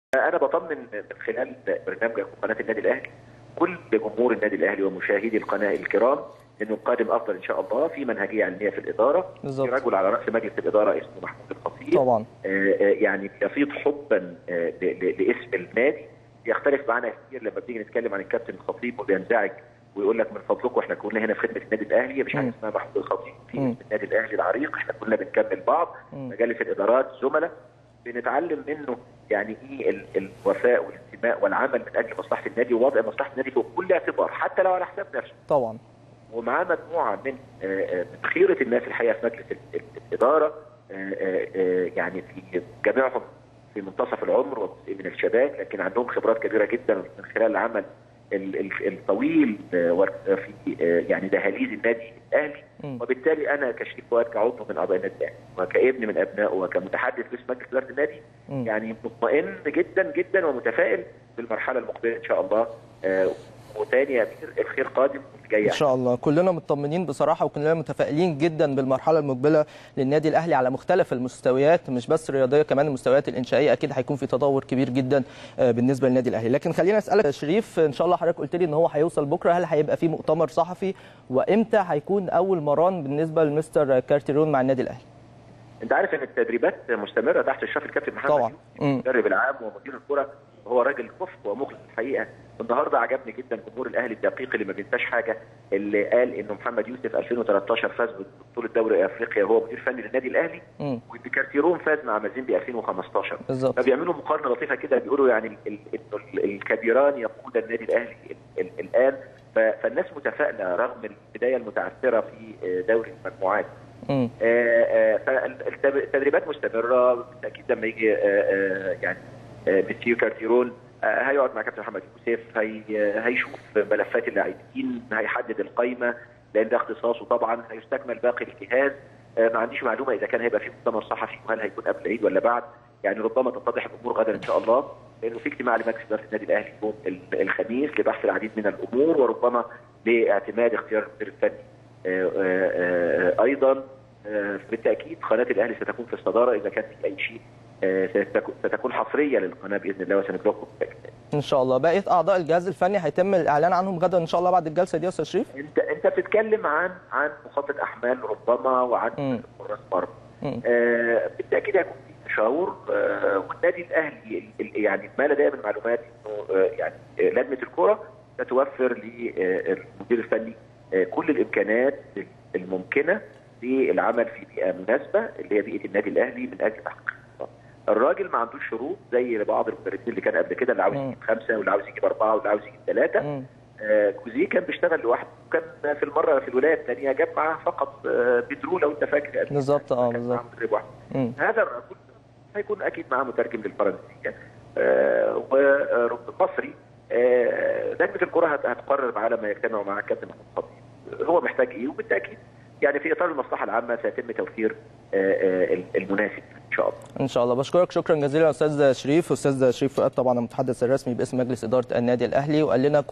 انا بطمن من خلال برنامج قناه النادي الاهلي كل جمهور النادي الاهلي ومشاهدي القناه الكرام انه القادم افضل ان شاء الله في منهجيه علميه في الاداره بالظبط. في رجل على راس مجلس الاداره اسمه محمود الخطيب طبعا آه، آه، يعني يفيض حبا آه، ل- ل- لاسم النادي يختلف معنا كتير لما بنيجي نتكلم عن الكابتن الخطيب وبينزعج ويقول لك من فضلكم احنا كلنا هنا في خدمه النادي الاهلي مش حاجه مم. اسمها محمود الخطيب في مم. اسم النادي الاهلي العريق احنا كلنا بنكمل بعض مم. مجالس الادارات زملاء بنتعلم منه يعني ايه ال- الوفاء والانتماء والعمل من اجل مصلحه النادي ووضع مصلحه النادي فوق كل اعتبار حتى لو على حساب نفسه طبعا ومعاه مجموعه من آه، آه، من خيره الناس الحقيقه في مجلس ال- ال- الاداره آه، آه، آه، يعني في جميعهم في منتصف العمر وجزء من الشباب لكن عندهم خبرات كبيره جدا من خلال العمل ال- ال- الطويل آه، ور- في آه، يعني دهاليز النادي الاهلي مم. وبالتالي انا كشريف فؤاد كعضو من اعضاء النادي الاهلي وكابن من ابنائه وكمتحدث باسم مجلس اداره النادي مم. يعني مطمئن جدا جدا ومتفائل بالمرحله المقبله ان شاء الله آه، وتاني يا امير الخير قادم والجاي ان شاء الله كلنا مطمنين بصراحه وكلنا متفائلين جدا بالمرحله المقبله للنادي الاهلي على مختلف المستويات مش بس الرياضيه كمان المستويات الانشائيه اكيد هيكون في تطور كبير جدا آه، بالنسبه للنادي الاهلي لكن خلينا اسالك يا شريف ان شاء الله حضرتك قلت لي ان هو هيوصل بكره هل هيبقى في مؤتمر صحفي وامتى هيكون اول مران بالنسبه لمستر كارتيرون مع النادي الاهلي انت عارف ان التدريبات مستمره تحت اشراف الكابتن محمد طبعا. يوسف، مم. المدرب العام ومدير الكره وهو راجل كفء ومخلص الحقيقه النهارده عجبني جدا جمهور الاهلي الدقيق اللي ما بينساش حاجه اللي قال انه محمد يوسف 2013 فاز ببطوله دوري افريقيا وهو مدير فني للنادي الاهلي مم. وان كارتيرون فاز مع مازيمبي 2015 بالظبط فبيعملوا مقارنه لطيفه كده بيقولوا يعني ال- ال- انه ال- الكبيران يقود النادي الاهلي ال- ال- الان ف- فالناس متفائله رغم البدايه المتعثره في آه، دوري المجموعات مم. فالتدريبات مستمره بالتاكيد لما يجي آه، آه، يعني آه، مسيو كارتيرون آه، هيقعد مع كابتن محمد يوسف هي هيشوف ملفات اللاعبين هيحدد القائمه لان ده اختصاصه طبعا هيستكمل باقي الجهاز آه، ما عنديش معلومه اذا كان هيبقى في مؤتمر صحفي وهل هيكون قبل العيد ولا بعد يعني ربما تتضح الامور غدا ان شاء الله لانه في اجتماع لمجلس اداره النادي الاهلي يوم ال- الخميس لبحث العديد من الامور وربما لاعتماد اختيار المدير الفني آه، آه، آه، ايضا آه، بالتاكيد قناه الاهلي ستكون في الصداره اذا كان في اي شيء آه، ستكون- ستكون حصريه للقناه باذن الله وسنبلغكم بالتأكيد. ان شاء الله بقيه اعضاء الجهاز الفني هيتم الاعلان عنهم غدا ان شاء الله بعد الجلسه دي يا استاذ شريف انت انت بتتكلم عن عن مخطط احمال ربما مم. وعن حراس مرمى مم. آه، بالتاكيد هيكون في تشاور آه، والنادي الاهلي ال- ال- يعني ما لدي من معلومات انه آه، يعني آه، لجنه الكره ستوفر للمدير الفني آه، كل الامكانات الممكنه للعمل في بيئه مناسبه اللي هي بيئه النادي الاهلي من اجل تحقيق الانتصار. الراجل ما عندوش شروط زي بعض المدربين اللي كان قبل كده اللي عاوز مم. يجيب خمسه واللي عاوز يجيب اربعه واللي عاوز يجيب ثلاثه مم. آه، جوزيه كان بيشتغل لوحده وكان في المره في الولايه الثانيه جاب معاه فقط آه، بيدرو لو انت فاكر قبل بالظبط، اه، كان بالظبط. معاه مدرب واحد مم. هذا الرجل هيكون اكيد معاه مترجم للفرنسيه ومصري لجنه الكره هت- هتقرر معاه لما يجتمعوا مع الكابتن محمود خطيب هو محتاج ايه وبالتاكيد يعني في اطار المصلحه العامه سيتم توفير آه، آه، المناسب ان شاء الله ان شاء الله بشكرك شكرا جزيلا استاذ شريف استاذ شريف فؤاد طبعا المتحدث الرسمي باسم مجلس اداره النادي الاهلي وقال لنا